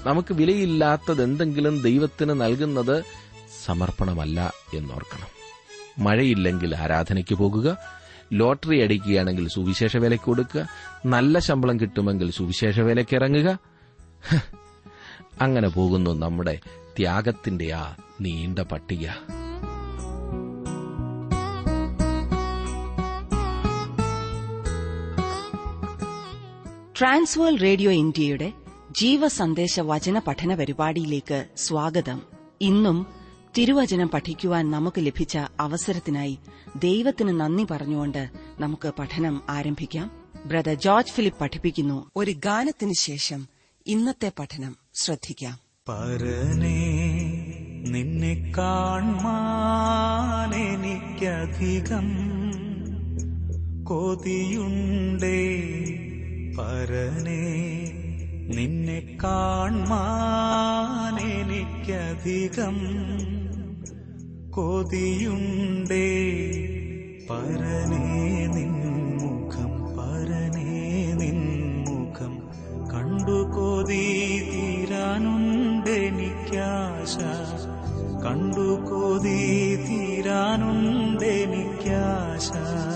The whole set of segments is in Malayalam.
നമുക്ക് വിലയില്ലാത്തത് എന്തെങ്കിലും ദൈവത്തിന് നൽകുന്നത് സമർപ്പണമല്ല എന്നോർക്കണം മഴയില്ലെങ്കിൽ ആരാധനയ്ക്ക് പോകുക ലോട്ടറി അടിക്കുകയാണെങ്കിൽ സുവിശേഷ വിലയ്ക്ക് കൊടുക്കുക നല്ല ശമ്പളം കിട്ടുമെങ്കിൽ സുവിശേഷ വിലയ്ക്ക് ഇറങ്ങുക ഹ്, അങ്ങനെ പോകുന്നു നമ്മുടെ ത്യാഗത്തിന്റെ ആ നീണ്ട പട്ടിക ട്രാൻസ്വേൾ റേഡിയോ ഇന്ത്യയുടെ ജീവസന്ദേശ വചന പഠന പരിപാടിയിലേക്ക് സ്വാഗതം ഇന്നും തിരുവചനം പഠിക്കുവാൻ നമുക്ക് ലഭിച്ച അവസരത്തിനായി ദൈവത്തിന് നന്ദി പറഞ്ഞുകൊണ്ട് നമുക്ക് പഠനം ആരംഭിക്കാം ബ്രദർ ജോർജ് ഫിലിപ്പ് പഠിപ്പിക്കുന്നു ഒരു ഗാനത്തിന് ശേഷം ഇന്നത്തെ പഠനം ശ്രദ്ധിക്കാം പരനേ നിന്നെ കാൺമാൻ എനിക്കധികം കൊതിയുണ്ടേ പരനേ നിന്നെ കാൺമാൻ എനിക്കധികം കൊതിയുണ്ടേ പരനേ നിൻമുഖം പരനേ നിൻമുഖം കണ്ടു കൊതി തീരാനുണ്ടെനിക്കാശ കണ്ടു കൊതി തീരാനുണ്ടെനിക്കാശ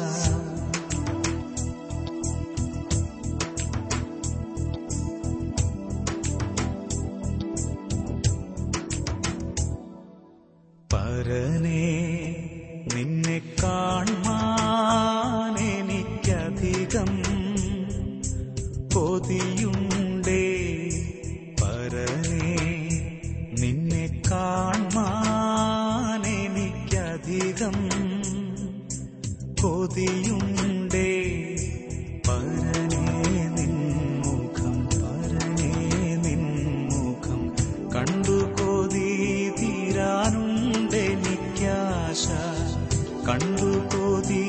പരനേ നിന്നെ കാൺമാൻ എനിക്കധികം കൊതിയുണ്ടേ പരനേ നിന്നെ കാൺമാൻ എനിക്കധികം കൊതിയുണ്ടേ പരനേ നിൻമുഖം പരനേ നിൻമുഖം കണ്ടു കൊതി തീരാനുണ്ടെനിക്കാശ കണ്ടു കൊതി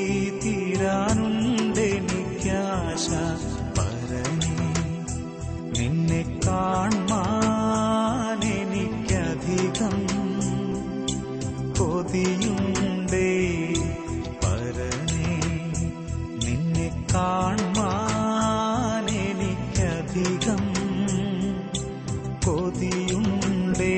തീരാനുണ്ടെനിക്കാശ പരനേ നിന്നെ കാൺമാൻ എനിക്കധികം കൊതിയുണ്ടേ പരനേ നിന്നെ കാൺമാൻ എനിക്കധികം കൊതിയുണ്ടേ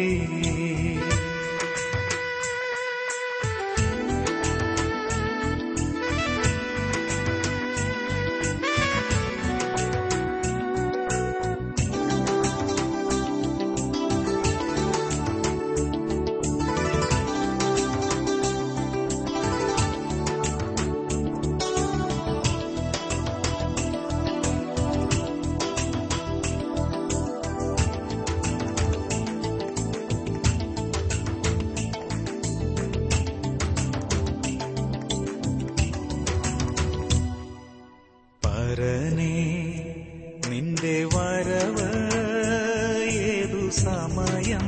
പരനേ നിന്റെ വരവ് ഏതു സമയം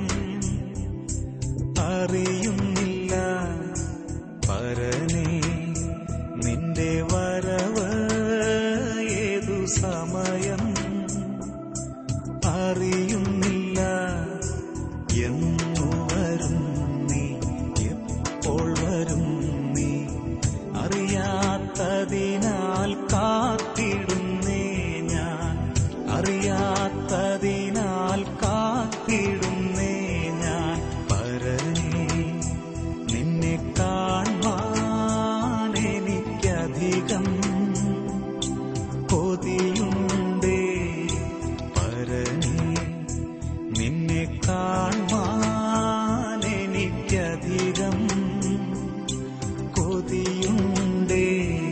അറിയുന്നില്ല പരനേ നിന്റെ വരവ് ഏതു സമയം അറിയുന്നില്ല എന്നു വരും നീ എപ്പോൾ വരും നീ അറിയാത്തതിനാൽ കാത്തിടുന്നേ ഞാൻ അറിയാത്തതിനാൽ കാത്തിടുന്നേ ഞാൻ പരനേ നിന്നെ കാൺമാൻ എനിക്കധികം കൊതിയുണ്ടേ പരനേ നിന്നെ കാൺമാൻ എനിക്കധികം കൊതിയുണ്ടേ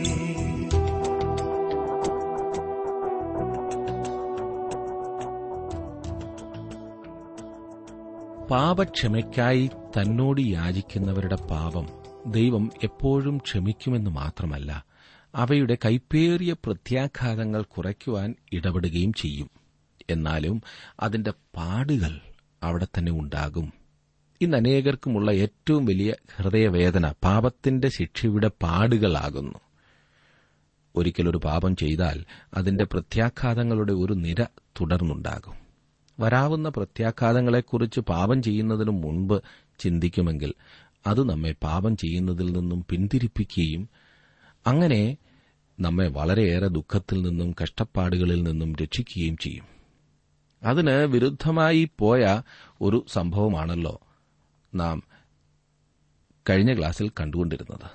പാപക്ഷമയ്ക്കായി തന്നോട് യാചിക്കുന്നവരുടെ പാപം ദൈവം എപ്പോഴും ക്ഷമിക്കുമെന്ന് മാത്രമല്ല അവയുടെ കൈപ്പേറിയ പ്രത്യാഘാതങ്ങൾ കുറയ്ക്കുവാൻ ഇടപെടുകയും ചെയ്യും എന്നാലും അതിന്റെ പാടുകൾ അവിടെ തന്നെ ഉണ്ടാകും ഇന്ന് അനേകർക്കുമുള്ള ഏറ്റവും വലിയ ഹൃദയവേദന പാപത്തിന്റെ ശിക്ഷയുടെ പാടുകളാകുന്നു ഒരിക്കലൊരു പാപം ചെയ്താൽ അതിന്റെ പ്രത്യാഘാതങ്ങളുടെ ഒരു നിര തുടർന്നുണ്ടാകും വരാവുന്ന പ്രത്യാഘാതങ്ങളെക്കുറിച്ച് പാപം ചെയ്യുന്നതിനു മുൻപ് ചിന്തിക്കുമെങ്കിൽ അത് നമ്മെ പാപം ചെയ്യുന്നതിൽ നിന്നും പിന്തിരിപ്പിക്കുകയും അങ്ങനെ നമ്മെ വളരെയേറെ ദുഃഖത്തിൽ നിന്നും കഷ്ടപ്പാടുകളിൽ നിന്നും രക്ഷിക്കുകയും ചെയ്യും അതിന് വിരുദ്ധമായി പോയ ഒരു സംഭവമാണല്ലോ നാം കഴിഞ്ഞ ക്ലാസ്സിൽ കണ്ടുകൊണ്ടിരുന്നത്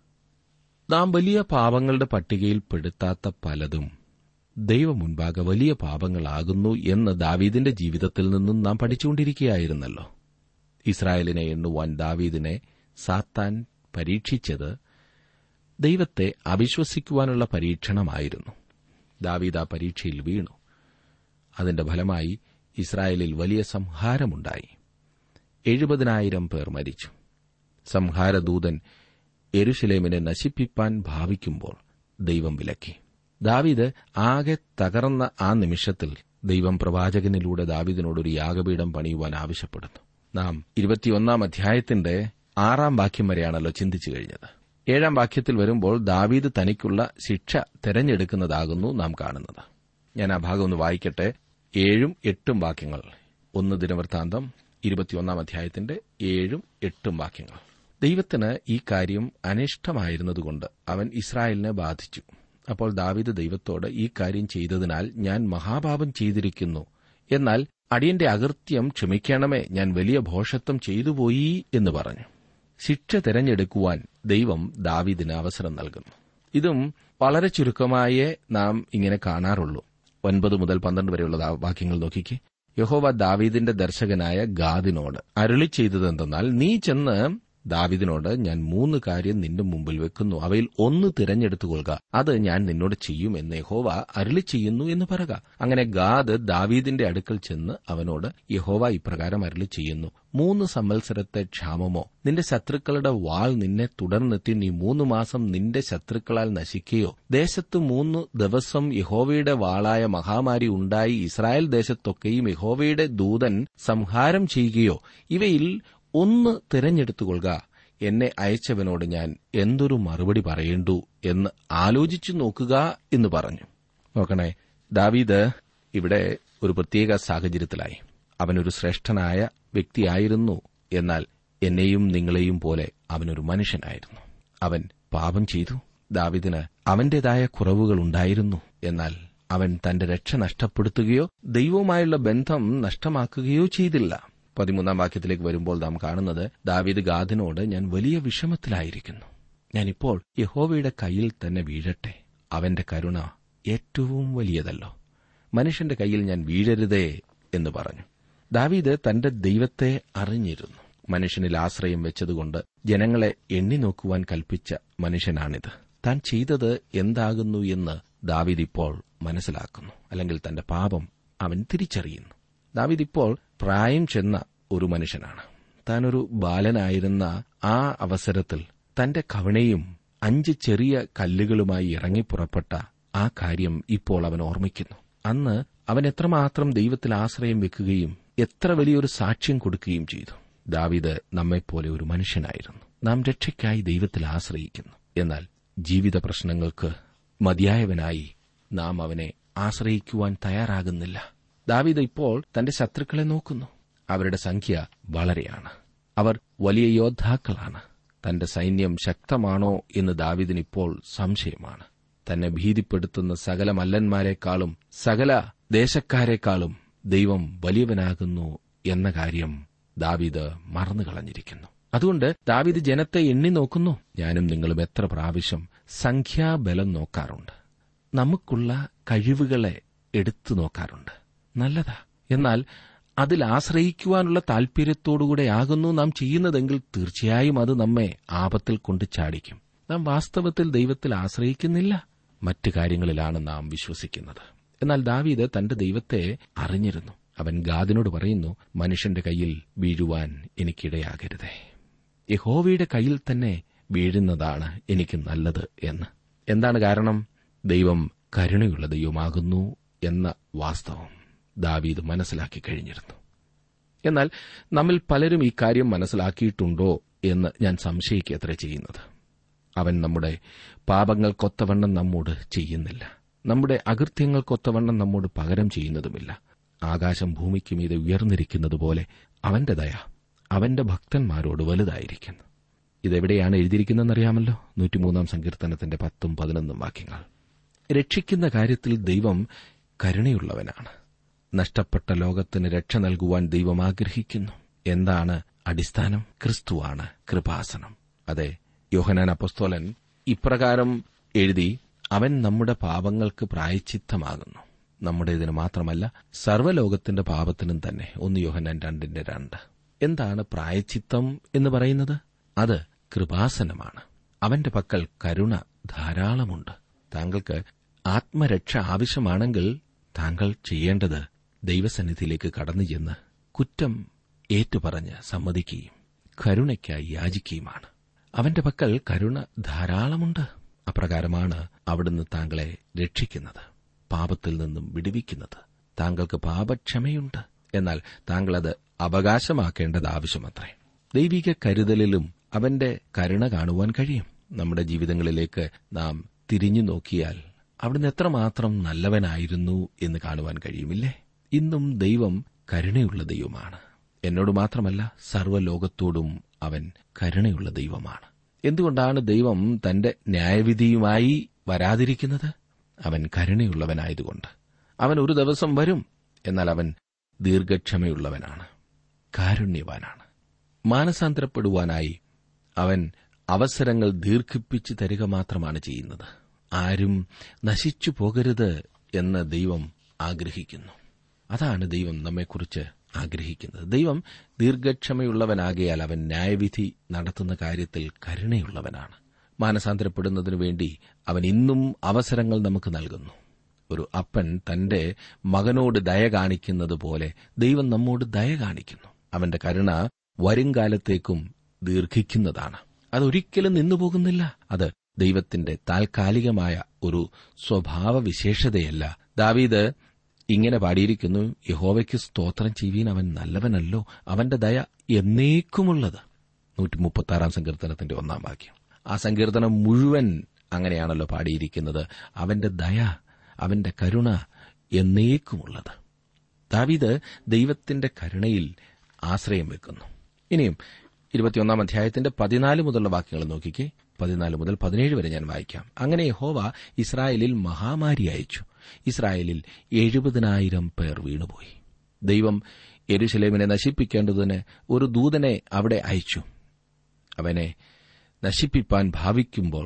നാം വലിയ പാപങ്ങളുടെ പട്ടികയിൽ പെടുത്താത്ത പലതും ദൈവം മുൻപാകെ വലിയ പാപങ്ങളാകുന്നു എന്ന് ദാവീദിന്റെ ജീവിതത്തിൽ നിന്നും നാം പഠിച്ചുകൊണ്ടിരിക്കുകയായിരുന്നല്ലോ ഇസ്രായേലിനെ എണ്ണുവാൻ ദാവീദിനെ സാത്താൻ പരീക്ഷിച്ചത് ദൈവത്തെ അവിശ്വസിക്കുവാനുള്ള പരീക്ഷണമായിരുന്നു ദാവീദ് ആ പരീക്ഷയിൽ വീണു അതിന്റെ ഫലമായി ഇസ്രായേലിൽ വലിയ സംഹാരമുണ്ടായി എഴുപതിനായിരം പേർ മരിച്ചു സംഹാരദൂതൻ എരുശലേമിനെ നശിപ്പിപ്പാൻ ഭാവിക്കുമ്പോൾ ദൈവം വിലക്കി ദാവീദ് ആകെ തകർന്ന ആ നിമിഷത്തിൽ ദൈവം പ്രവാചകനിലൂടെ ദാവീദിനോടൊരു യാഗപീഠം പണിയുവാൻ ആവശ്യപ്പെടുന്നു നാം ഇരുപത്തിയൊന്നാം അധ്യായത്തിന്റെ ആറാം വാക്യം വരെയാണല്ലോ ചിന്തിച്ചു കഴിഞ്ഞത് ഏഴാം വാക്യത്തിൽ വരുമ്പോൾ ദാവീദ് തനിക്കുള്ള ശിക്ഷ തെരഞ്ഞെടുക്കുന്നതാകുന്നു നാം കാണുന്നത് ഞാൻ ആ ഭാഗം ഒന്ന് വായിക്കട്ടെ ഏഴും എട്ടും വാക്യങ്ങൾ ഒന്ന് ദിനവൃത്താന്തം ഇരുപത്തിയൊന്നാം അധ്യായത്തിന്റെ ഏഴും എട്ടും വാക്യങ്ങൾ ദൈവത്തിന് ഈ കാര്യം അനിഷ്ടമായിരുന്നതുകൊണ്ട് അവൻ ഇസ്രായേലിനെ ബാധിച്ചു അപ്പോൾ ദാവീദ് ദൈവത്തോട് ഈ കാര്യം ചെയ്തതിനാൽ ഞാൻ മഹാപാപം ചെയ്തിരിക്കുന്നു എന്നാൽ അടിയന്റെ അകൃത്യം ക്ഷമിക്കണമേ ഞാൻ വലിയ ഭോഷത്വം ചെയ്തുപോയി എന്ന് പറഞ്ഞു ശിക്ഷ തിരഞ്ഞെടുക്കുവാൻ ദൈവം ദാവീദിന് അവസരം നൽകുന്നു ഇതും വളരെ ചുരുക്കമായേ നാം ഇങ്ങനെ കാണാറുള്ളൂ ഒൻപത് മുതൽ പന്ത്രണ്ട് വരെയുള്ള ദാ- വാക്യങ്ങൾ നോക്കിക്കേ യഹോവ ദാവീദിന്റെ ദർശകനായ ഗാദിനോട് അരുളി ചെയ്തതെന്തെന്നാൽ നീ ചെന്ന് ദാവീദിനോട് ഞാൻ മൂന്ന് കാര്യം നിന്റെ മുമ്പിൽ വെക്കുന്നു അവയിൽ ഒന്ന് തിരഞ്ഞെടുത്തുകൊള്ളുക അത് ഞാൻ നിന്നോട് ചെയ്യും എന്ന് യഹോവ അരുളി ചെയ്യുന്നു എന്ന് പറക അങ്ങനെ ഗാദ് ദാവീദിന്റെ അടുക്കൽ ചെന്ന് അവനോട് യഹോവ ഇപ്രകാരം അരുളി ചെയ്യുന്നു മൂന്ന് സംവത്സരത്തെ ക്ഷാമമോ നിന്റെ ശത്രുക്കളുടെ വാൾ നിന്നെ തുടർന്നെത്തി നീ മൂന്ന് മാസം നിന്റെ ശത്രുക്കളാൽ നശിക്കുകയോ ദേശത്ത് മൂന്ന് ദിവസം യഹോവയുടെ വാളായ മഹാമാരി ഉണ്ടായി ഇസ്രായേൽ ദേശത്തൊക്കെയും യഹോവയുടെ ദൂതൻ സംഹാരം ചെയ്യുകയോ ഇവയിൽ ഒന്ന് തിരഞ്ഞെടുത്തുകൊള്ളുക എന്നെ അയച്ചവനോട് ഞാൻ എന്തൊരു മറുപടി പറയേണ്ടു എന്ന് ആലോചിച്ചു നോക്കുക എന്ന് പറഞ്ഞു നോക്കണേ ദാവീദ് ഇവിടെ ഒരു പ്രത്യേക സാഹചര്യത്തിലായി അവനൊരു ശ്രേഷ്ഠനായ വ്യക്തിയായിരുന്നു എന്നാൽ എന്നെയും നിങ്ങളെയും പോലെ അവനൊരു മനുഷ്യനായിരുന്നു അവൻ പാപം ചെയ്തു ദാവിദിന് അവന്റേതായ കുറവുകൾ ഉണ്ടായിരുന്നു എന്നാൽ അവൻ തന്റെ രക്ഷ നഷ്ടപ്പെടുത്തുകയോ ദൈവവുമായുള്ള ബന്ധം നഷ്ടമാക്കുകയോ ചെയ്തില്ല പതിമൂന്നാം വാക്യത്തിലേക്ക് വരുമ്പോൾ നാം കാണുന്നത് ദാവീദ് ഗാദിനോട് ഞാൻ വലിയ വിഷമത്തിലായിരിക്കുന്നു ഞാനിപ്പോൾ യഹോവയുടെ കയ്യിൽ തന്നെ വീഴട്ടെ അവന്റെ കരുണ ഏറ്റവും വലിയതല്ലോ മനുഷ്യന്റെ കയ്യിൽ ഞാൻ വീഴരുതേ എന്ന് പറഞ്ഞു ദാവീദ് തന്റെ ദൈവത്തെ അറിഞ്ഞിരുന്നു മനുഷ്യനിൽ ആശ്രയം വെച്ചതുകൊണ്ട് ജനങ്ങളെ എണ്ണി നോക്കുവാൻ കൽപ്പിച്ച മനുഷ്യനാണിത് താൻ ചെയ്തത് എന്താകുന്നു എന്ന് ദാവീദ് ഇപ്പോൾ മനസ്സിലാക്കുന്നു അല്ലെങ്കിൽ തന്റെ പാപം അവൻ തിരിച്ചറിയുന്നു ദാവീദ് ഇപ്പോൾ പ്രായം ചെന്ന ഒരു മനുഷ്യനാണ് താനൊരു ബാലനായിരുന്ന ആ അവസരത്തിൽ തന്റെ കവണയും അഞ്ച് ചെറിയ കല്ലുകളുമായി ഇറങ്ങി പുറപ്പെട്ട ആ കാര്യം ഇപ്പോൾ അവൻ ഓർമ്മിക്കുന്നു അന്ന് അവൻ എത്രമാത്രം ദൈവത്തിൽ ആശ്രയം വെക്കുകയും എത്ര വലിയൊരു സാക്ഷ്യം കൊടുക്കുകയും ചെയ്തു ദാവീദ് നമ്മെപ്പോലെ ഒരു മനുഷ്യനായിരുന്നു നാം രക്ഷയ്ക്കായി ദൈവത്തിൽ ആശ്രയിക്കുന്നു എന്നാൽ ജീവിത പ്രശ്നങ്ങൾക്ക് മതിയായവനായി നാം അവനെ ആശ്രയിക്കുവാൻ തയ്യാറാകുന്നില്ല ദാവീദ് ഇപ്പോൾ തന്റെ ശത്രുക്കളെ നോക്കുന്നു അവരുടെ സംഖ്യ വളരെയാണ് അവർ വലിയ യോദ്ധാക്കളാണ് തന്റെ സൈന്യം ശക്തമാണോ എന്ന് ദാവീദിന് ഇപ്പോൾ സംശയമാണ് തന്നെ ഭീതിപ്പെടുത്തുന്ന സകല മല്ലന്മാരെക്കാളും സകല ദേശക്കാരെക്കാളും ദൈവം വലിയവനാകുന്നു എന്ന കാര്യം ദാവീദ് മറന്നുകളഞ്ഞിരിക്കുന്നു അതുകൊണ്ട് ദാവീദ് ജനത്തെ എണ്ണി നോക്കുന്നു ഞാനും നിങ്ങളും എത്ര പ്രാവശ്യം സംഖ്യാബലം നോക്കാറുണ്ട് നമുക്കുള്ള കഴിവുകളെ എടുത്തു നോക്കാറുണ്ട് നല്ലതാ എന്നാൽ അതിൽ ആശ്രയിക്കുവാനുള്ള താൽപര്യത്തോടുകൂടെ ആകുന്നു നാം ചെയ്യുന്നതെങ്കിൽ തീർച്ചയായും അത് നമ്മെ ആപത്തിൽ കൊണ്ട് ചാടിക്കും നാം വാസ്തവത്തിൽ ദൈവത്തിൽ ആശ്രയിക്കുന്നില്ല മറ്റു കാര്യങ്ങളിലാണ് നാം വിശ്വസിക്കുന്നത് എന്നാൽ ദാവീദ് തന്റെ ദൈവത്തെ അറിഞ്ഞിരുന്നു അവൻ ഗാദിനോട് പറയുന്നു മനുഷ്യന്റെ കയ്യിൽ വീഴുവാൻ എനിക്കിടയാകരുതേ യഹോവയുടെ കയ്യിൽ തന്നെ വീഴുന്നതാണ് എനിക്ക് നല്ലത് എന്ന് എന്താണ് കാരണം ദൈവം കരുണയുള്ള ദൈവമാകുന്നു എന്ന വാസ്തവം ദാവീദ് മനസ്സിലാക്കി കഴിഞ്ഞിരുന്നു എന്നാൽ നമ്മിൽ പലരും ഈ കാര്യം മനസ്സിലാക്കിയിട്ടുണ്ടോ എന്ന് ഞാൻ സംശയിക്കത്ര ചെയ്യുന്നത് അവൻ നമ്മുടെ പാപങ്ങൾക്കൊത്തവണ്ണം നമ്മോട് ചെയ്യുന്നില്ല നമ്മുടെ അകൃത്യങ്ങൾക്കൊത്തവണ്ണം നമ്മോട് പകരം ചെയ്യുന്നതുമില്ല ആകാശം ഭൂമിക്ക് മീതെ ഉയർന്നിരിക്കുന്നതുപോലെ അവന്റെ ദയ അവന്റെ ഭക്തന്മാരോട് വലുതായിരിക്കുന്നു ഇതെവിടെയാണ് എഴുതിയിരിക്കുന്നതെന്നറിയാമല്ലോ നൂറ്റിമൂന്നാം സങ്കീർത്തനത്തിന്റെ പത്തും പതിനൊന്നും വാക്യങ്ങൾ രക്ഷിക്കുന്ന കാര്യത്തിൽ ദൈവം കരുണയുള്ളവനാണ് നഷ്ടപ്പെട്ട ലോകത്തിന് രക്ഷ നൽകുവാൻ ദൈവം ആഗ്രഹിക്കുന്നു എന്താണ് അടിസ്ഥാനം ക്രിസ്തുവാണ് കൃപാസനം അതെ യോഹനാൻ അപ്പസ്തോലൻ ഇപ്രകാരം എഴുതി അവൻ നമ്മുടെ പാപങ്ങൾക്ക് പ്രായച്ചിത്തമാകുന്നു നമ്മുടേതിന് മാത്രമല്ല സർവ്വലോകത്തിന്റെ പാപത്തിനും തന്നെ ഒന്ന് യോഹനാൻ രണ്ടിന്റെ രണ്ട് എന്താണ് പ്രായച്ചിത്തം എന്ന് പറയുന്നത് അത് കൃപാസനമാണ് അവന്റെ പക്കൽ കരുണ ധാരാളമുണ്ട് താങ്കൾക്ക് ആത്മരക്ഷ ആവശ്യമാണെങ്കിൽ താങ്കൾ ചെയ്യേണ്ടത് ദൈവസന്നിധിയിലേക്ക് കടന്നു ചെന്ന് കുറ്റം ഏറ്റുപറഞ്ഞ് സമ്മതിക്കുകയും കരുണയ്ക്കായി യാചിക്കുകയുമാണ് അവന്റെ പക്കൽ കരുണ ധാരാളമുണ്ട് അപ്രകാരമാണ് അവിടുന്ന് താങ്കളെ രക്ഷിക്കുന്നത് പാപത്തിൽ നിന്നും വിടുവിക്കുന്നത് താങ്കൾക്ക് പാപക്ഷമയുണ്ട് എന്നാൽ താങ്കൾ അത് അവകാശമാക്കേണ്ടത് ആവശ്യമത്രേ ദൈവിക കരുതലിലും അവന്റെ കരുണ കാണുവാൻ കഴിയും നമ്മുടെ ജീവിതങ്ങളിലേക്ക് നാം തിരിഞ്ഞു നോക്കിയാൽ അവിടുന്ന് എത്രമാത്രം നല്ലവനായിരുന്നു എന്ന് കാണുവാൻ കഴിയുമില്ലേ ഇന്നും ദൈവം കരുണയുള്ള ദൈവമാണ് എന്നോട് മാത്രമല്ല സർവ്വലോകത്തോടും അവൻ കരുണയുള്ള ദൈവമാണ് എന്തുകൊണ്ടാണ് ദൈവം തന്റെ ന്യായവിധിയുമായി വരാതിരിക്കുന്നത് അവൻ കരുണയുള്ളവനായതുകൊണ്ട് അവൻ ഒരു ദിവസം വരും എന്നാൽ അവൻ ദീർഘക്ഷമയുള്ളവനാണ് കാരുണ്യവാനാണ് മാനസാന്തരപ്പെടുവാനായി അവൻ അവസരങ്ങൾ ദീർഘിപ്പിച്ചു തരിക മാത്രമാണ് ചെയ്യുന്നത് ആരും നശിച്ചു പോകരുത് എന്ന് ദൈവം ആഗ്രഹിക്കുന്നു അതാണ് ദൈവം നമ്മെക്കുറിച്ച് ആഗ്രഹിക്കുന്നത് ദൈവം ദീർഘക്ഷമയുള്ളവനാകയാൽ അവൻ ന്യായവിധി നടത്തുന്ന കാര്യത്തിൽ കരുണയുള്ളവനാണ് മാനസാന്തരപ്പെടുന്നതിനു വേണ്ടി അവൻ ഇന്നും അവസരങ്ങൾ നമുക്ക് നൽകുന്നു ഒരു അപ്പൻ തന്റെ മകനോട് ദയ കാണിക്കുന്നത് പോലെ ദൈവം നമ്മോട് ദയ കാണിക്കുന്നു അവന്റെ കരുണ വരുംകാലത്തേക്കും ദീർഘിക്കുന്നതാണ് അതൊരിക്കലും നിന്നുപോകുന്നില്ല അത് ദൈവത്തിന്റെ താൽക്കാലികമായ ഒരു സ്വഭാവ വിശേഷതയല്ല ദാവീദ് ഇങ്ങനെ പാടിയിരിക്കുന്നു യഹോവയ്ക്ക് സ്തോത്രം ചെയ്യുവീൻ അവൻ നല്ലവനല്ലോ അവന്റെ ദയ എന്നേക്കുമുള്ളത് നൂറ്റി മുപ്പത്തി സങ്കീർത്തനത്തിന്റെ ഒന്നാം വാക്യം ആ സങ്കീർത്തനം മുഴുവൻ അങ്ങനെയാണല്ലോ പാടിയിരിക്കുന്നത് അവന്റെ ദയ അവന്റെ കരുണ എന്നേക്കുമുള്ളത് ദാവീദ് ദൈവത്തിന്റെ കരുണയിൽ ആശ്രയം വെക്കുന്നു ഇനിയും ഇരുപത്തിയൊന്നാം അധ്യായത്തിന്റെ പതിനാല് മുതലുള്ള വാക്യങ്ങൾ നോക്കിക്കേ പതിനാല് മുതൽ പതിനേഴ് വരെ ഞാൻ വായിക്കാം അങ്ങനെ യഹോവ ഇസ്രായേലിൽ മഹാമാരി അയച്ചു ഇസ്രായേലിൽ എഴുപതിനായിരം പേർ വീണുപോയി ദൈവം എരുശലേമിനെ നശിപ്പിക്കേണ്ടതിന് ഒരു ദൂതനെ അവിടെ അയച്ചു അവനെ നശിപ്പിപ്പാൻ ഭാവിക്കുമ്പോൾ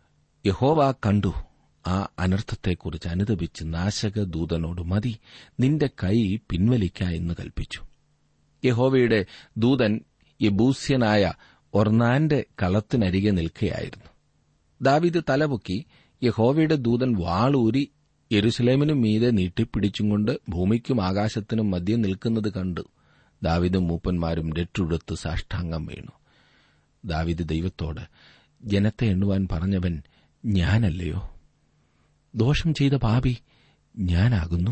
യഹോവ കണ്ടു ആ അനർത്ഥത്തെക്കുറിച്ച് അനുദപിച്ച് നാശക ദൂതനോട് മതി നിന്റെ കൈ പിൻവലിക്ക എന്ന് കൽപ്പിച്ചു യഹോവയുടെ ദൂതൻ യബൂസ്യനായ ഒർണാന്റെ കളത്തിനരികെ നിൽക്കുകയായിരുന്നു ദാവിദ് തലപൊക്കി യഹോവയുടെ ദൂതൻ വാളൂരി യെരുസലേമിനു മീതെ നീട്ടിപ്പിടിച്ചും കൊണ്ട് ഭൂമിക്കും ആകാശത്തിനും മധ്യം നിൽക്കുന്നത് കണ്ടു ദാവിദും മൂപ്പന്മാരും രട്ടുടുത്ത് സാഷ്ടാംഗം വീണു ദാവിദ് ദൈവത്തോട് ജനത്തെ എണ്ണുവാൻ പറഞ്ഞവൻ ഞാനല്ലയോ ദോഷം ചെയ്ത പാപി ഞാനാകുന്നു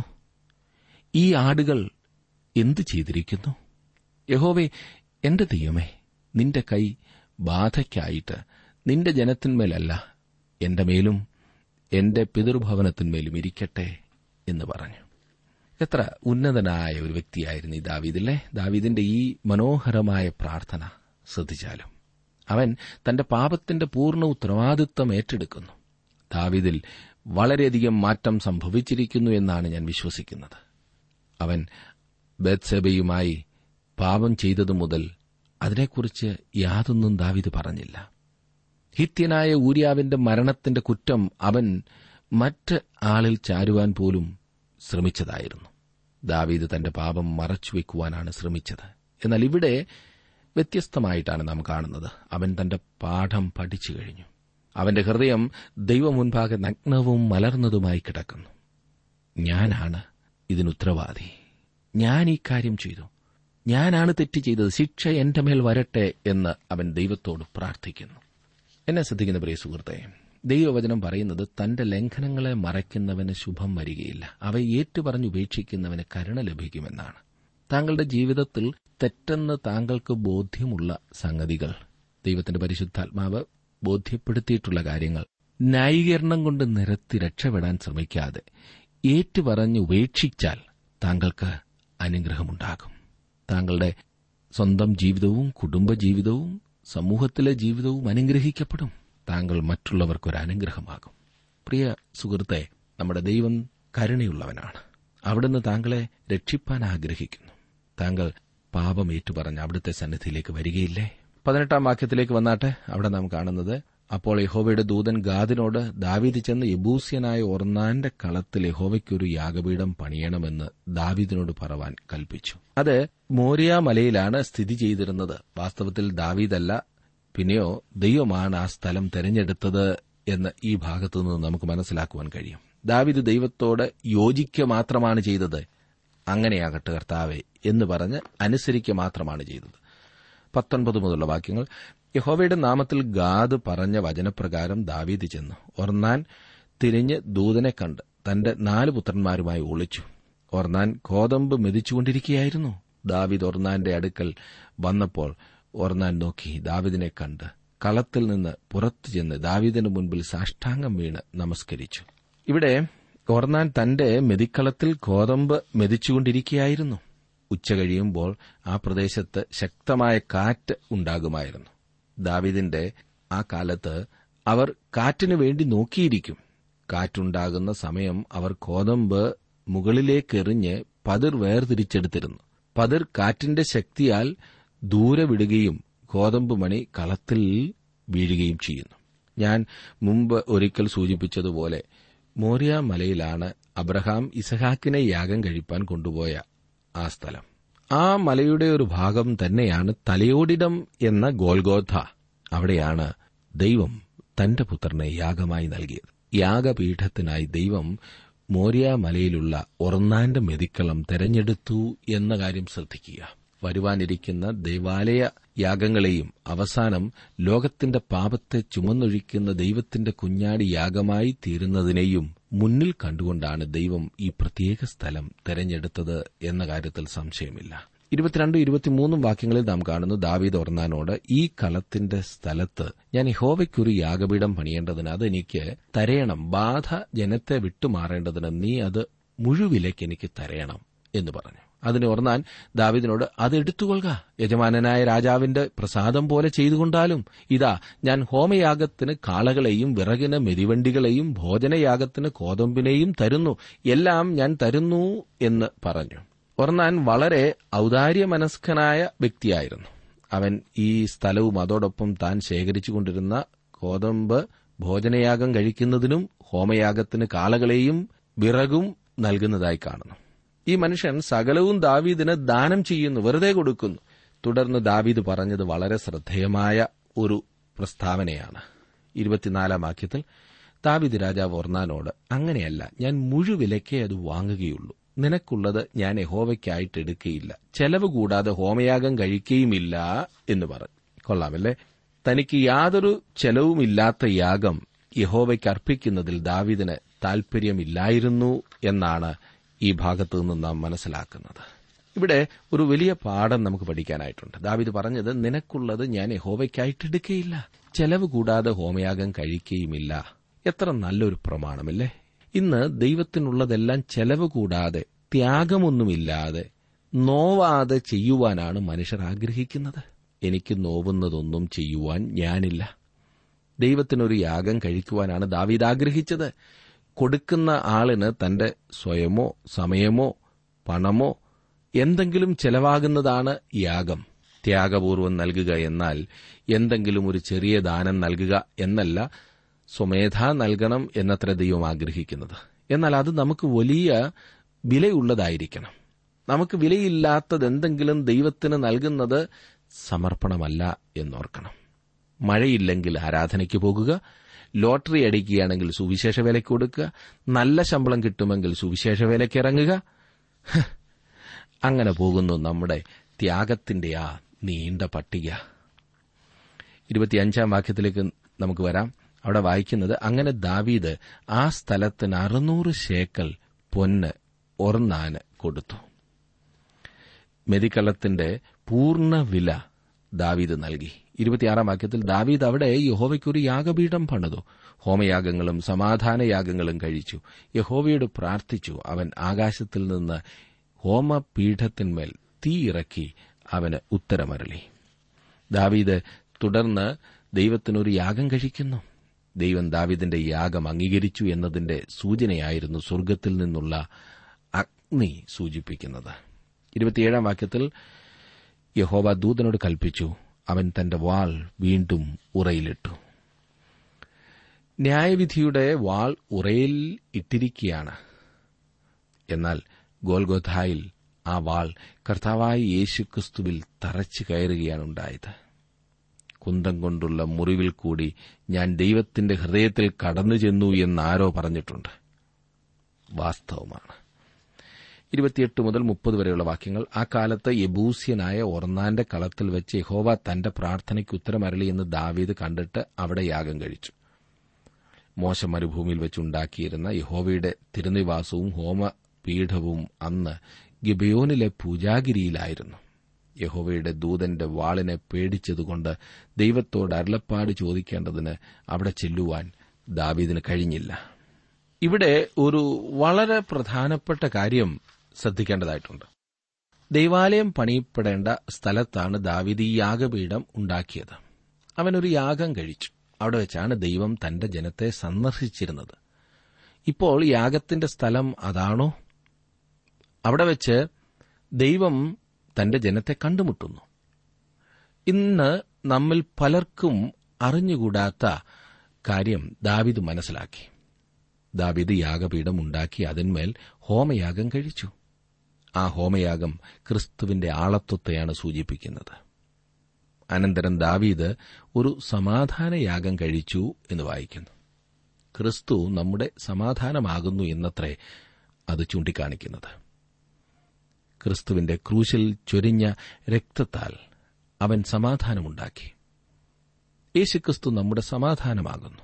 ഈ ആടുകൾ എന്തു ചെയ്തിരിക്കുന്നു യഹോവേ എന്റെ ദൈവമേ നിന്റെ കൈ ബാധയ്ക്കായിട്ട് നിന്റെ ജനത്തിന്മേലല്ല എന്റെ മേലും എന്റെ പിതൃഭവനത്തിന്മേലും ഇരിക്കട്ടെ എന്ന് പറഞ്ഞു എത്ര ഉന്നതനായ ഒരു വ്യക്തിയായിരുന്നു ഈ ദാവീദില്ലേ ദാവീദിന്റെ ഈ മനോഹരമായ പ്രാർത്ഥന ശ്രദ്ധിച്ചാലും അവൻ തന്റെ പാപത്തിന്റെ പൂർണ്ണ ഉത്തരവാദിത്വം ഏറ്റെടുക്കുന്നു ദാവീദിൽ വളരെയധികം മാറ്റം സംഭവിച്ചിരിക്കുന്നു എന്നാണ് ഞാൻ വിശ്വസിക്കുന്നത് അവൻ ബേത്സേബയുമായി പാപം ചെയ്തതു മുതൽ അതിനെക്കുറിച്ച് യാതൊന്നും ദാവിദ് പറഞ്ഞില്ല ഹിത്യനായ ഊര്യാവിന്റെ മരണത്തിന്റെ കുറ്റം അവൻ മറ്റ് ആളിൽ ചാരുവാൻ പോലും ശ്രമിച്ചതായിരുന്നു ദാവീദ് തന്റെ പാപം മറച്ചുവെക്കുവാനാണ് ശ്രമിച്ചത് എന്നാൽ ഇവിടെ വ്യത്യസ്തമായിട്ടാണ് നാം കാണുന്നത് അവൻ തന്റെ പാഠം പഠിച്ചു കഴിഞ്ഞു അവന്റെ ഹൃദയം ദൈവമുൻപാകെ നഗ്നവും മലർന്നതുമായി കിടക്കുന്നു ഞാനാണ് ഇതിനുത്തരവാദി ഞാൻ ഈ കാര്യം ചെയ്തു ഞാനാണ് തെറ്റ് ചെയ്തത് ശിക്ഷ എന്റെ മേൽ വരട്ടെ എന്ന് അവൻ ദൈവത്തോട് പ്രാർത്ഥിക്കുന്നു എന്നെ ശ്രദ്ധിക്കുന്ന പ്രിയ സുഹൃത്തെ ദൈവവചനം പറയുന്നത് തന്റെ ലംഘനങ്ങളെ മറയ്ക്കുന്നവന് ശുഭം വരികയില്ല അവയെ ഏറ്റുപറഞ്ഞ് ഉപേക്ഷിക്കുന്നവന് കരുണ ലഭിക്കുമെന്നാണ് താങ്കളുടെ ജീവിതത്തിൽ തെറ്റെന്ന് താങ്കൾക്ക് ബോധ്യമുള്ള സംഗതികൾ ദൈവത്തിന്റെ പരിശുദ്ധാത്മാവ് ബോധ്യപ്പെടുത്തിയിട്ടുള്ള കാര്യങ്ങൾ ന്യായീകരണം കൊണ്ട് നിരത്തി രക്ഷപ്പെടാൻ ശ്രമിക്കാതെ ഏറ്റുപറഞ്ഞ് ഉപേക്ഷിച്ചാൽ താങ്കൾക്ക് അനുഗ്രഹമുണ്ടാകും താങ്കളുടെ സ്വന്തം ജീവിതവും കുടുംബജീവിതവും സമൂഹത്തിലെ ജീവിതവും അനുഗ്രഹിക്കപ്പെടും താങ്കൾ മറ്റുള്ളവർക്കൊരു അനുഗ്രഹമാകും പ്രിയ സുഹൃത്തെ നമ്മുടെ ദൈവം കരുണയുള്ളവനാണ് അവിടുന്ന് താങ്കളെ രക്ഷിപ്പാൻ ആഗ്രഹിക്കുന്നു താങ്കൾ പാപം ഏറ്റുപറഞ്ഞ് അവിടുത്തെ സന്നിധിയിലേക്ക് വരികയില്ലേ പതിനെട്ടാം വാക്യത്തിലേക്ക് വന്നാട്ടെ അവിടെ നാം കാണുന്നത് അപ്പോൾ യഹോവയുടെ ദൂതൻ ഗാദിനോട് ദാവീദ് ചെന്ന് യബൂസ്യനായ ഒർന്നാന്റെ കളത്തിൽ യഹോവയ്ക്കൊരു യാഗപീഠം പണിയണമെന്ന് ദാവീദിനോട് പറവാൻ കൽപ്പിച്ചു അത് മോരിയ മലയിലാണ് സ്ഥിതി ചെയ്തിരുന്നത് വാസ്തവത്തിൽ ദാവീദല്ല പിന്നെയോ ദൈവമാണ് ആ സ്ഥലം തെരഞ്ഞെടുത്തത് എന്ന് ഈ ഭാഗത്തു നിന്ന് നമുക്ക് മനസ്സിലാക്കുവാൻ കഴിയും ദാവിദ് ദൈവത്തോട് യോജിക്കുക മാത്രമാണ് ചെയ്തത് അങ്ങനെയാകട്ടെ കർത്താവെ എന്ന് പറഞ്ഞ് അനുസരിക്കുക മാത്രമാണ് ചെയ്തത് പത്തൊൻപത് മുതലുള്ള വാക്യങ്ങൾ യഹോവയുടെ നാമത്തിൽ ഗാദ് പറഞ്ഞ വചനപ്രകാരം ദാവീദ് ചെന്നു ഒർന്നാൻ തിരിഞ്ഞ് ദൂതനെ കണ്ട് തന്റെ നാല് പുത്രന്മാരുമായി ഒളിച്ചു ഒർന്നാൻ കോതമ്പ് മെതിച്ചുകൊണ്ടിരിക്കുകയായിരുന്നു ദാവീദ് ഒർന്നാന്റെ അടുക്കൽ വന്നപ്പോൾ ഒർന്നാൻ നോക്കി ദാവിദിനെ കണ്ട് കളത്തിൽ നിന്ന് പുറത്തു ചെന്ന് ദാവീദിന് മുൻപിൽ സാഷ്ടാംഗം വീണ് നമസ്കരിച്ചു ഇവിടെ ഒർന്നാൻ തന്റെ മെതിക്കളത്തിൽ കോതമ്പ് മെതിച്ചുകൊണ്ടിരിക്കുകയായിരുന്നു ഉച്ച കഴിയുമ്പോൾ ആ പ്രദേശത്ത് ശക്തമായ കാറ്റ് ഉണ്ടാകുമായിരുന്നു ദാവിദിന്റെ ആ കാലത്ത് അവർ കാറ്റിനു വേണ്ടി നോക്കിയിരിക്കും കാറ്റുണ്ടാകുന്ന സമയം അവർ കോതമ്പ് മുകളിലേക്കെറിഞ്ഞ് പതിർ വേർതിരിച്ചെടുത്തിരുന്നു പതിർ കാറ്റിന്റെ ശക്തിയാൽ ദൂരെ വിടുകയും ഗോതമ്പ് മണി കളത്തിൽ വീഴുകയും ചെയ്യുന്നു ഞാൻ മുമ്പ് ഒരിക്കൽ സൂചിപ്പിച്ചതുപോലെ മോരിയ മലയിലാണ് അബ്രഹാം ഇസഹാക്കിനെ യാഗം കഴിപ്പാൻ കൊണ്ടുപോയ ആ സ്ഥലം ആ മലയുടെ ഒരു ഭാഗം തന്നെയാണ് തലയോടിടം എന്ന ഗോൽഗോഥ അവിടെയാണ് ദൈവം തന്റെ പുത്രനെ യാഗമായി നൽകിയത് യാഗപീഠത്തിനായി ദൈവം മോരിയ മലയിലുള്ള ഒർന്നാന്റെ മെതിക്കളം തെരഞ്ഞെടുത്തു എന്ന കാര്യം ശ്രദ്ധിക്കുക വരുവാനിരിക്കുന്ന ദൈവാലയ യാഗങ്ങളെയും അവസാനം ലോകത്തിന്റെ പാപത്തെ ചുമന്നൊഴിക്കുന്ന ദൈവത്തിന്റെ കുഞ്ഞാടി യാഗമായി തീരുന്നതിനെയും മുന്നിൽ കണ്ടുകൊണ്ടാണ് ദൈവം ഈ പ്രത്യേക സ്ഥലം തെരഞ്ഞെടുത്തത് എന്ന കാര്യത്തിൽ സംശയമില്ല ഇരുപത്തിരണ്ടും ഇരുപത്തിമൂന്നും വാക്യങ്ങളിൽ നാം കാണുന്നു ദാവീദ് ഓർന്നാനോട് ഈ കളത്തിന്റെ സ്ഥലത്ത് ഞാൻ യഹോവയ്ക്കൊരു യാഗപീഠം പണിയേണ്ടതിന് അതെനിക്ക് തരയണം ബാധ ജനത്തെ വിട്ടുമാറേണ്ടതിന് നീ അത് മുഴുവിലേക്ക് എനിക്ക് തരയണം എന്ന് പറഞ്ഞു അതിന് ഓർന്നാൻ ദാവിദിനോട് അത് എടുത്തുകൊള്ളുക യജമാനനായ രാജാവിന്റെ പ്രസാദം പോലെ ചെയ്തുകൊണ്ടാലും ഇതാ ഞാൻ ഹോമയാഗത്തിന് കാളകളെയും വിറകിന് മെതിവണ്ടികളെയും ഭോജനയാഗത്തിന് കോതമ്പിനെയും തരുന്നു എല്ലാം ഞാൻ തരുന്നു എന്ന് പറഞ്ഞു ഒർന്നാൻ വളരെ ഔദാര്യമനസ്കനായ വ്യക്തിയായിരുന്നു അവൻ ഈ സ്ഥലവും അതോടൊപ്പം താൻ ശേഖരിച്ചുകൊണ്ടിരുന്ന കോതമ്പ് ഭോജനയാഗം കഴിക്കുന്നതിനും ഹോമയാഗത്തിന് കാളകളെയും വിറകും നൽകുന്നതായി കാണുന്നു ഈ മനുഷ്യൻ സകലവും ദാവീദിന് ദാനം ചെയ്യുന്നു വെറുതെ കൊടുക്കുന്നു തുടർന്ന് ദാവീദ് പറഞ്ഞത് വളരെ ശ്രദ്ധേയമായ ഒരു പ്രസ്താവനയാണ് ഇരുപത്തിനാലാം വാക്യത്തിൽ ദാവീദ് രാജാവ് ഓർന്നാനോട് അങ്ങനെയല്ല ഞാൻ മുഴുവിലയ്ക്കേ അത് വാങ്ങുകയുള്ളൂ നിനക്കുള്ളത് ഞാൻ യഹോവയ്ക്കായിട്ട് എടുക്കുകയില്ല ചെലവ് കൂടാതെ ഹോമയാഗം കഴിക്കുകയുമില്ല എന്ന് പറഞ്ഞു കൊള്ളാമല്ലേ തനിക്ക് യാതൊരു ചെലവുമില്ലാത്ത യാഗം യഹോവയ്ക്ക് അർപ്പിക്കുന്നതിൽ ദാവീദിന് താൽപര്യമില്ലായിരുന്നു എന്നാണ് ഈ ഭാഗത്തു നിന്ന് നാം മനസ്സിലാക്കുന്നത് ഇവിടെ ഒരു വലിയ പാഠം നമുക്ക് പഠിക്കാനായിട്ടുണ്ട് ദാവിദ് പറഞ്ഞത് നിനക്കുള്ളത് ഞാൻ യഹോവയ്ക്കായിട്ട് എടുക്കുകയില്ല ചെലവ് കൂടാതെ ഹോമയാഗം കഴിക്കുകയുമില്ല എത്ര നല്ലൊരു പ്രമാണമല്ലേ ഇന്ന് ദൈവത്തിനുള്ളതെല്ലാം ചെലവ് കൂടാതെ ത്യാഗമൊന്നുമില്ലാതെ നോവാതെ ചെയ്യുവാനാണ് മനുഷ്യർ ആഗ്രഹിക്കുന്നത് എനിക്ക് നോവുന്നതൊന്നും ചെയ്യുവാൻ ഞാനില്ല ദൈവത്തിനൊരു യാഗം കഴിക്കുവാനാണ് ദാവീദ് ആഗ്രഹിച്ചത് കൊടുക്കുന്ന ആളിന് തന്റെ സ്വയമോ സമയമോ പണമോ എന്തെങ്കിലും ചെലവാകുന്നതാണ് യാഗം ത്യാഗപൂർവം നൽകുക എന്നാൽ എന്തെങ്കിലും ഒരു ചെറിയ ദാനം നൽകുക എന്നല്ല സ്വമേധ നൽകണം എന്നത്ര ദൈവം ആഗ്രഹിക്കുന്നത് എന്നാൽ അത് നമുക്ക് വലിയ വിലയുള്ളതായിരിക്കണം നമുക്ക് വിലയില്ലാത്തത് എന്തെങ്കിലും ദൈവത്തിന് നൽകുന്നത് സമർപ്പണമല്ല എന്നോർക്കണം മഴയില്ലെങ്കിൽ ആരാധനയ്ക്ക് പോകുക ലോട്ടറി അടിക്കുകയാണെങ്കിൽ സുവിശേഷ വേലയ്ക്ക് കൊടുക്കുക നല്ല ശമ്പളം കിട്ടുമെങ്കിൽ സുവിശേഷ വേലയ്ക്ക് ഇറങ്ങുക ഹ്, അങ്ങനെ പോകുന്നു നമ്മുടെ ത്യാഗത്തിന്റെ ആ നീണ്ട പട്ടിക ഇരുപത്തിയഞ്ചാം വാക്യത്തിലേക്ക് നമുക്ക് വരാം അവിടെ വായിക്കുന്നത് അങ്ങനെ ദാവീദ് ആ സ്ഥലത്തിന് അറുന്നൂറ് ശേക്കൽ പൊന്ന് ഒർന്നാന് കൊടുത്തു മെതിക്കള്ളത്തിന്റെ പൂർണ്ണ വില ദാവീദ് നൽകി ഇരുപത്തിയാറാം വാക്യത്തിൽ ദാവീദ് അവിടെ യഹോവയ്ക്കൊരു യാഗപീഠം പണിതു ഹോമയാഗങ്ങളും സമാധാനയാഗങ്ങളും കഴിച്ചു യഹോവയോട് പ്രാർത്ഥിച്ചു അവൻ ആകാശത്തിൽ നിന്ന് ഹോമപീഠത്തിന്മേൽ തീ ഇറക്കി അവന് ഉത്തരമരളി ദാവീദ് തുടർന്ന് ദൈവത്തിനൊരു യാഗം കഴിക്കുന്നു ദൈവം ദാവീദിന്റെ യാഗം അംഗീകരിച്ചു എന്നതിന്റെ സൂചനയായിരുന്നു സ്വർഗത്തിൽ നിന്നുള്ള അഗ്നി സൂചിപ്പിക്കുന്നത് ഇരുപത്തിയേഴാം വാക്യത്തിൽ യഹോവ ദൂതനോട് കൽപ്പിച്ചു അവൻ തന്റെ വാൾ വീണ്ടും ഉറയിലിട്ടു ന്യായവിധിയുടെ വാൾ ഉറയിൽ ഇട്ടിരിക്കുകയാണ് എന്നാൽ ഗോൽഗോഥായിൽ ആ വാൾ കർത്താവായ യേശുക്രിസ്തുവിൽ തറച്ചു കയറുകയാണ് ഉണ്ടായത് കുന്തം കൊണ്ടുള്ള മുറിവിൽ കൂടി ഞാൻ ദൈവത്തിന്റെ ഹൃദയത്തിൽ കടന്നു ചെന്നു എന്നാരോ പറഞ്ഞിട്ടുണ്ട് വാസ്തവമാണ് ഇരുപത്തിയെട്ട് മുതൽ മുപ്പത് വരെയുള്ള വാക്യങ്ങൾ ആ കാലത്ത് യബൂസ്യനായ ഒർന്നാന്റെ കളത്തിൽ വെച്ച് യഹോവ തന്റെ പ്രാർത്ഥനയ്ക്ക് ഉത്തരമരളി എന്ന് ദാവീദ് കണ്ടിട്ട് അവിടെ യാഗം കഴിച്ചു മോശ മരുഭൂമിയിൽ വെച്ചുണ്ടാക്കിയിരുന്ന യഹോവയുടെ തിരുനിവാസവും ഹോമപീഠവും അന്ന് ഗിബയോനിലെ പൂജാഗിരിയിലായിരുന്നു യഹോവയുടെ ദൂതന്റെ വാളിനെ പേടിച്ചതുകൊണ്ട് ദൈവത്തോട് അരുളപ്പാട് ചോദിക്കേണ്ടതിന് അവിടെ ചെല്ലുവാൻ ദാവീദിന് കഴിഞ്ഞില്ല ഇവിടെ ഒരു വളരെ പ്രധാനപ്പെട്ട കാര്യം ശ്രദ്ധിക്കേണ്ടതായിട്ടുണ്ട് ദൈവാലയം പണിയപ്പെടേണ്ട സ്ഥലത്താണ് ദാവീദ് ഈ യാഗപീഠം ഉണ്ടാക്കിയത് അവനൊരു യാഗം കഴിച്ചു അവിടെ വെച്ചാണ് ദൈവം തന്റെ ജനത്തെ സന്ദർശിച്ചിരുന്നത് ഇപ്പോൾ യാഗത്തിന്റെ സ്ഥലം അതാണോ അവിടെ വെച്ച് ദൈവം തന്റെ ജനത്തെ കണ്ടുമുട്ടുന്നു ഇന്ന് നമ്മിൽ പലർക്കും അറിഞ്ഞുകൂടാത്ത കാര്യം ദാവിദ് മനസ്സിലാക്കി ദാവിദ് യാഗപീഠം ഉണ്ടാക്കി അതിന്മേൽ ഹോമയാഗം കഴിച്ചു ആ ഹോമയാഗം ക്രിസ്തുവിന്റെ ആളത്വത്തെയാണ് സൂചിപ്പിക്കുന്നത് അനന്തരം ദാവീദ് ഒരു സമാധാനയാഗം കഴിച്ചു എന്ന് വായിക്കുന്നു ക്രിസ്തു നമ്മുടെ സമാധാനമാകുന്നു എന്നത്രേ അത് ചൂണ്ടിക്കാണിക്കുന്നത് ക്രിസ്തുവിന്റെ ക്രൂശിൽ ചൊരിഞ്ഞ രക്തത്താൽ അവൻ സമാധാനമുണ്ടാക്കി യേശുക്രിസ്തു നമ്മുടെ സമാധാനമാകുന്നു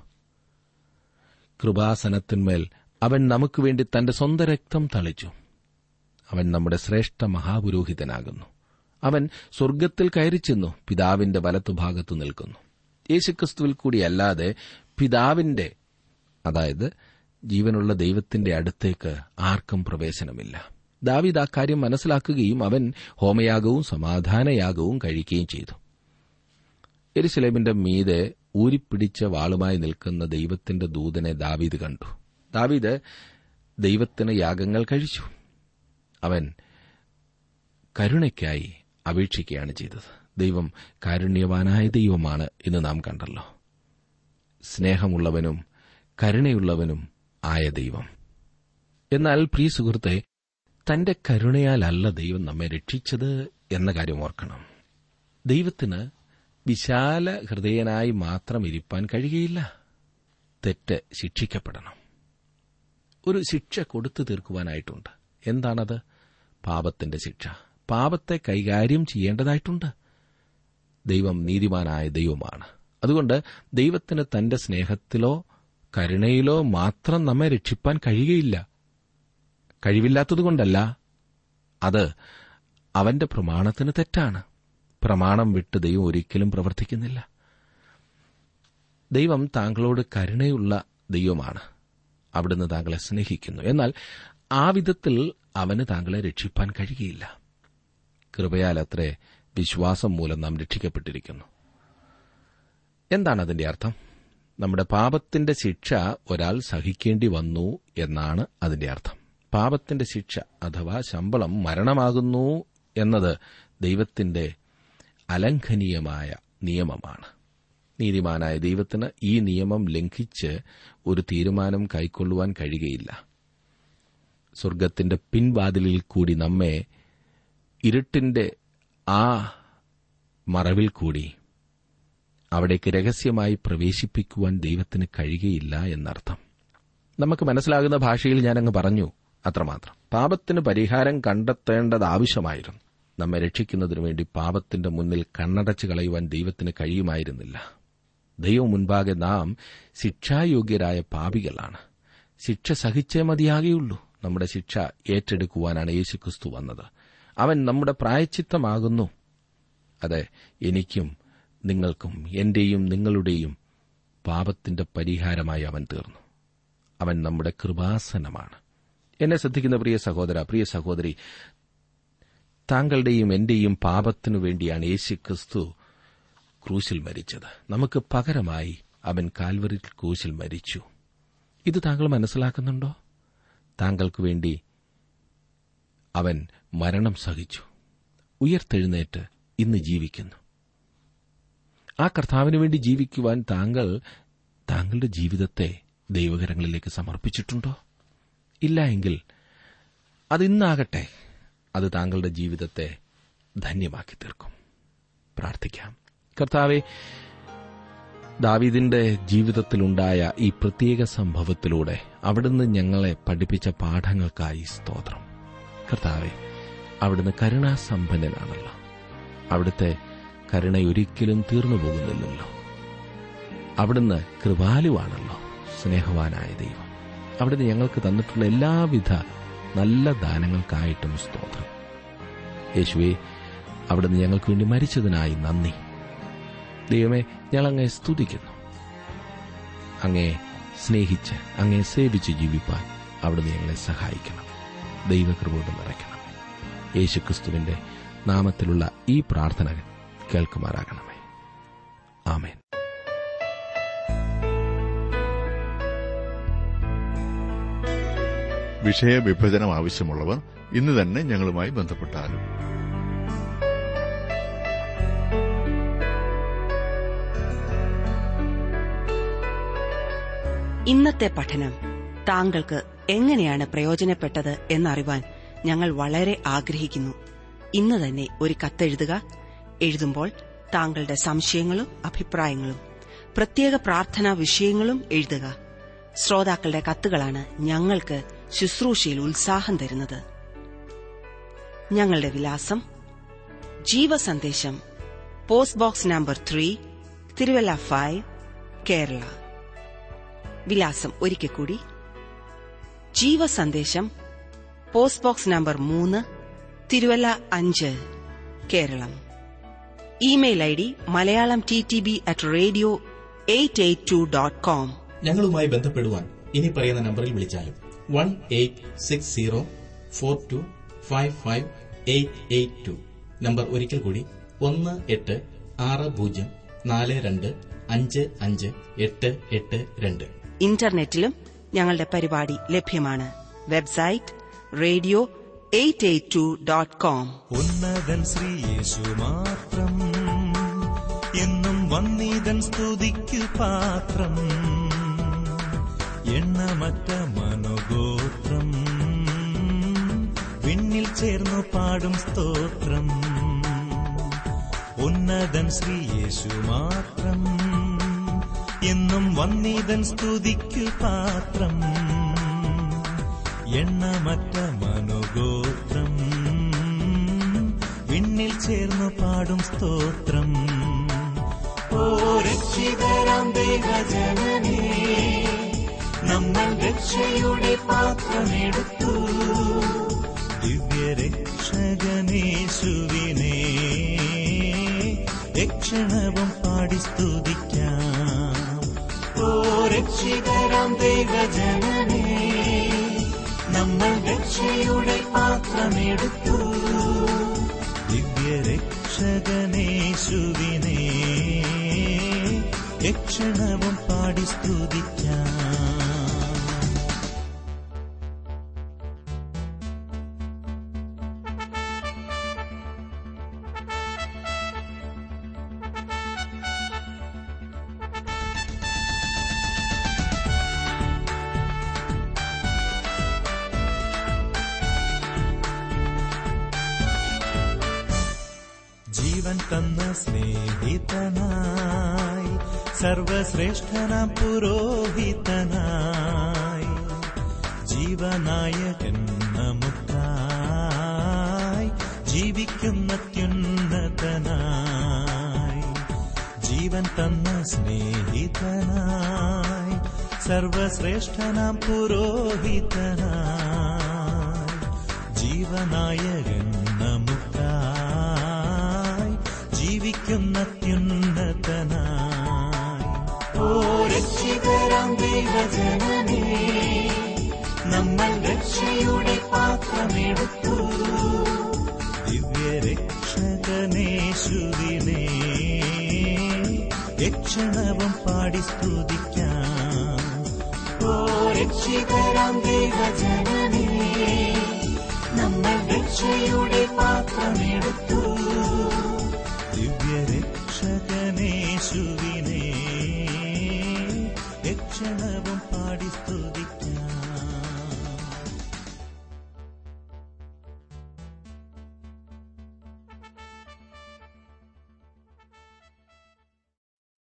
കൃപാസനത്തിന്മേൽ അവൻ നമുക്കുവേണ്ടി തന്റെ സ്വന്തം രക്തം തളിച്ചു അവൻ നമ്മുടെ ശ്രേഷ്ഠ മഹാപുരോഹിതനാകുന്നു അവൻ സ്വർഗ്ഗത്തിൽ കയറിച്ചെന്നു പിതാവിന്റെ വലത്തുഭാഗത്തു നിൽക്കുന്നു യേശുക്രിസ്തുവിൽ കൂടിയല്ലാതെ പിതാവിന്റെ അതായത് ജീവനുള്ള ദൈവത്തിന്റെ അടുത്തേക്ക് ആർക്കും പ്രവേശനമില്ല ദാവിദ് ആ കാര്യം മനസ്സിലാക്കുകയും അവൻ ഹോമയാഗവും സമാധാനയാഗവും കഴിക്കുകയും ചെയ്തു എരുസലേമിന്റെ മീതെ ഊരിപ്പിടിച്ച വാളുമായി നിൽക്കുന്ന ദൈവത്തിന്റെ ദൂതനെ ദാവീദ് കണ്ടു ദാവീദ് ദൈവത്തിന് യാഗങ്ങൾ കഴിച്ചു അവൻ കരുണയ്ക്കായി അപേക്ഷിക്കുകയാണ് ചെയ്തത് ദൈവം കാരുണ്യവാനായ ദൈവമാണ് എന്ന് നാം കണ്ടല്ലോ സ്നേഹമുള്ളവനും കരുണയുള്ളവനും ആയ ദൈവം എന്നാൽ പ്രിയ സുഹൃത്തെ തന്റെ കരുണയാലല്ല ദൈവം നമ്മെ രക്ഷിച്ചത് എന്ന കാര്യം ഓർക്കണം ദൈവത്തിന് വിശാല ഹൃദയനായി മാത്രം ഇരിപ്പാൻ കഴിയുകയില്ല തെറ്റ് ശിക്ഷിക്കപ്പെടണം ഒരു ശിക്ഷ കൊടുത്തു തീർക്കുവാനായിട്ടുണ്ട് എന്താണത് പാപത്തിന്റെ ശിക്ഷ പാപത്തെ കൈകാര്യം ചെയ്യേണ്ടതായിട്ടുണ്ട് ദൈവം നീതിമാനായ ദൈവമാണ് അതുകൊണ്ട് ദൈവത്തിന് തന്റെ സ്നേഹത്തിലോ കരുണയിലോ മാത്രം നമ്മെ രക്ഷിപ്പാൻ കഴിയുകയില്ല കഴിവില്ലാത്തതുകൊണ്ടല്ല അത് അവന്റെ പ്രമാണത്തിന് തെറ്റാണ് പ്രമാണം വിട്ട് ദൈവം ഒരിക്കലും പ്രവർത്തിക്കുന്നില്ല ദൈവം താങ്കളോട് കരുണയുള്ള ദൈവമാണ് അവിടുന്ന് താങ്കളെ സ്നേഹിക്കുന്നു എന്നാൽ ആ വിധത്തിൽ അവന് താങ്കളെ രക്ഷിപ്പാൻ കഴിയുകയില്ല കൃപയാൽ അത്രേ വിശ്വാസം മൂലം നാം രക്ഷിക്കപ്പെട്ടിരിക്കുന്നു എന്താണ് അതിന്റെ അർത്ഥം നമ്മുടെ പാപത്തിന്റെ ശിക്ഷ ഒരാൾ സഹിക്കേണ്ടി വന്നു എന്നാണ് അതിന്റെ അർത്ഥം പാപത്തിന്റെ ശിക്ഷ അഥവാ ശമ്പളം മരണമാകുന്നു എന്നത് ദൈവത്തിന്റെ അലംഘനീയമായ നിയമമാണ് നീതിമാനായ ദൈവത്തിന് ഈ നിയമം ലംഘിച്ച് ഒരു തീരുമാനം കൈക്കൊള്ളുവാൻ കഴിയുകയില്ല സ്വർഗത്തിന്റെ പിൻവാതിലിൽ കൂടി നമ്മെ ഇരുട്ടിന്റെ ആ മറവിൽ കൂടി അവിടേക്ക് രഹസ്യമായി പ്രവേശിപ്പിക്കുവാൻ ദൈവത്തിന് കഴിയുകയില്ല എന്നർത്ഥം നമുക്ക് മനസ്സിലാകുന്ന ഭാഷയിൽ ഞാനങ്ങ് പറഞ്ഞു അത്രമാത്രം പാപത്തിന് പരിഹാരം കണ്ടെത്തേണ്ടത് ആവശ്യമായിരുന്നു നമ്മെ രക്ഷിക്കുന്നതിനു വേണ്ടി പാപത്തിന്റെ മുന്നിൽ കണ്ണടച്ചു കളയുവാൻ ദൈവത്തിന് കഴിയുമായിരുന്നില്ല ദൈവം മുൻപാകെ നാം ശിക്ഷായോഗ്യരായ പാപികളാണ് ശിക്ഷ സഹിച്ചേ മതിയാകെയുള്ളൂ നമ്മുടെ ശിക്ഷ ഏറ്റെടുക്കുവാനാണ് യേശുക്രിസ്തു വന്നത് അവൻ നമ്മുടെ പ്രായച്ചിത്തമാകുന്നു അതെ എനിക്കും നിങ്ങൾക്കും എന്റെയും നിങ്ങളുടെയും പാപത്തിന്റെ പരിഹാരമായി അവൻ തീർന്നു അവൻ നമ്മുടെ കൃപാസനമാണ് എന്നെ ശ്രദ്ധിക്കുന്ന പ്രിയ സഹോദര പ്രിയ സഹോദരി താങ്കളുടെയും എന്റെയും പാപത്തിനു വേണ്ടിയാണ് യേശു ക്രിസ്തു ക്രൂശിൽ മരിച്ചത് നമുക്ക് പകരമായി അവൻ കാൽവരി ക്രൂശിൽ മരിച്ചു ഇത് താങ്കൾ മനസ്സിലാക്കുന്നുണ്ടോ താങ്കൾക്ക് വേണ്ടി അവൻ മരണം സഹിച്ചു ഉയർത്തെഴുന്നേറ്റ് ഇന്ന് ജീവിക്കുന്നു ആ കർത്താവിന് വേണ്ടി ജീവിക്കുവാൻ താങ്കൾ താങ്കളുടെ ജീവിതത്തെ ദൈവകരങ്ങളിലേക്ക് സമർപ്പിച്ചിട്ടുണ്ടോ ഇല്ല എങ്കിൽ അതിന്നാകട്ടെ അത് താങ്കളുടെ ജീവിതത്തെ ധന്യമാക്കി തീർക്കും പ്രാർത്ഥിക്കാം കർത്താവെ ദാവീദിന്റെ ജീവിതത്തിലുണ്ടായ ഈ പ്രത്യേക സംഭവത്തിലൂടെ അവിടുന്ന് ഞങ്ങളെ പഠിപ്പിച്ച പാഠങ്ങൾക്കായി സ്തോത്രം കർത്താവെ അവിടുന്ന് കരുണാസമ്പന്നനാണല്ലോ അവിടുത്തെ കരുണയൊരിക്കലും തീർന്നു പോകുന്നില്ലല്ലോ അവിടുന്ന് കൃപാലുവാണല്ലോ സ്നേഹവാനായ ദൈവം അവിടുന്ന് ഞങ്ങൾക്ക് തന്നിട്ടുള്ള എല്ലാവിധ നല്ല ദാനങ്ങൾക്കായിട്ടും സ്തോത്രം യേശുവെ അവിടുന്ന് ഞങ്ങൾക്ക് വേണ്ടി മരിച്ചതിനായി നന്ദി ദൈവമേ ഞങ്ങൾ അങ്ങേ സ്തുതിക്കുന്നു അങ്ങേ സ്നേഹിച്ച് അങ്ങേ സേവിച്ച് ജീവിപ്പാൻ അവിടുന്ന് ഞങ്ങളെ സഹായിക്കണം ദൈവകൃപയോട് നിറയ്ക്കണം യേശുക്രിസ്തുവിന്റെ നാമത്തിലുള്ള ഈ പ്രാർത്ഥന കേൾക്കുമാറാകണമേ ആമേൻ വിഷയവിഭജനം ആവശ്യമുള്ളവർ ഇന്ന് തന്നെ ഞങ്ങളുമായി ബന്ധപ്പെട്ടാലും ഇന്നത്തെ പഠനം താങ്കൾക്ക് എങ്ങനെയാണ് പ്രയോജനപ്പെട്ടത് എന്നറിവാൻ ഞങ്ങൾ വളരെ ആഗ്രഹിക്കുന്നു ഇന്ന് തന്നെ ഒരു കത്തെഴുതുക എഴുതുമ്പോൾ താങ്കളുടെ സംശയങ്ങളും അഭിപ്രായങ്ങളും പ്രത്യേക പ്രാർത്ഥനാ വിഷയങ്ങളും എഴുതുക ശ്രോതാക്കളുടെ കത്തുകളാണ് ഞങ്ങൾക്ക് ശുശ്രൂഷയിൽ ഉത്സാഹം തരുന്നത് ഞങ്ങളുടെ വിലാസം Jeevasandesham post box number three Thiruvalla five Kerala വിലാസം ഒരിക്കൽ കൂടി ജീവസന്ദേശം പോസ്റ്റ് ബോക്സ് നമ്പർ മൂന്ന് തിരുവല്ല അഞ്ച് Keralam email I D Malayalam T T B at radio eight eight two dot com ഞങ്ങളുമായി ബന്ധപ്പെടുവാൻ ഇനി പറയുന്ന നമ്പറിൽ വിളിച്ചാലും one eight six zero four two five five eight eight two number ഒരിക്കൽ കൂടി ഒന്ന് എട്ട് ആറ് പൂജ്യം നാല് രണ്ട് അഞ്ച് അഞ്ച് എട്ട് എട്ട് രണ്ട് ഇന്റർനെറ്റിലും ഞങ്ങളുടെ പരിപാടി ലഭ്യമാണ് website radio eight eight two dot com ഉന്നതൻ ശ്രീയേശു മാത്രം എന്നും വന്നീതൻ സ്തുതിക്കു പാത്രം എണ്ണമറ്റ മനോഗോത്രം വിണ്ണിൽ ചേർന്നു പാടും സ്തോത്രം ഉന്നതൻ ശ്രീയേശു മാത്രം എന്നും വന്നീതൻ സ്തുതിക്കു പാത്രം എണ്ണമറ്റ മനോഗോത്രം വിണ്ണിൽ ചേർന്നു പാടും സ്തോത്രം ഓ രക്ഷിതരാം ദൈവജനനേ നമ്മൾ രക്ഷയുടെ പാത്രമെടുത്തു ദിവ്യരക്ഷകനേശുവിനെ രക്ഷണവും പാടി സ്തുതിക്കാം ഓ രക്ഷിതരാം ദൈവജനനേ നമ്മൾ രക്ഷയുടെ പാത്രമെടുത്തു ദിവ്യരക്ഷകനേശുവിനെ രക്ഷണവും പാടി സ്തുതിക്കാം ജീവൻ തന്ന സ്നേഹിതനായി സർവശ്രേഷ്ഠനാം പുരോഹിതനായി ജീവനായകൻ നമുക്കായി ജീവിക്കുന്ന അത്യുന്നതനായി ജീവൻ തന്ന സ്നേഹിതനായി സർവശ്രേഷ്ഠനാം പുരോഹിതനായി ജീവനായകൻ നമുക്കായി ജീവിക്കുന്ന അത്യുന്നതനായി ഓ രക്ഷിതരാം ദൈവജനനേ നമ്മൾ രക്ഷയുടെ പാത്രമെടുത്തു ദിവ്യരക്ഷകനേശുവിനെ രക്ഷണവും പാടി സ്തുതിക്കാം ഓ രക്ഷിതരാം ദൈവജനനേ നമ്മൾ രക്ഷയുടെ പാത്രമെടുത്തു ദിവ്യരക്ഷകനേശുവിനെ യക്ഷണവും പാടി സ്തുതിക്കാം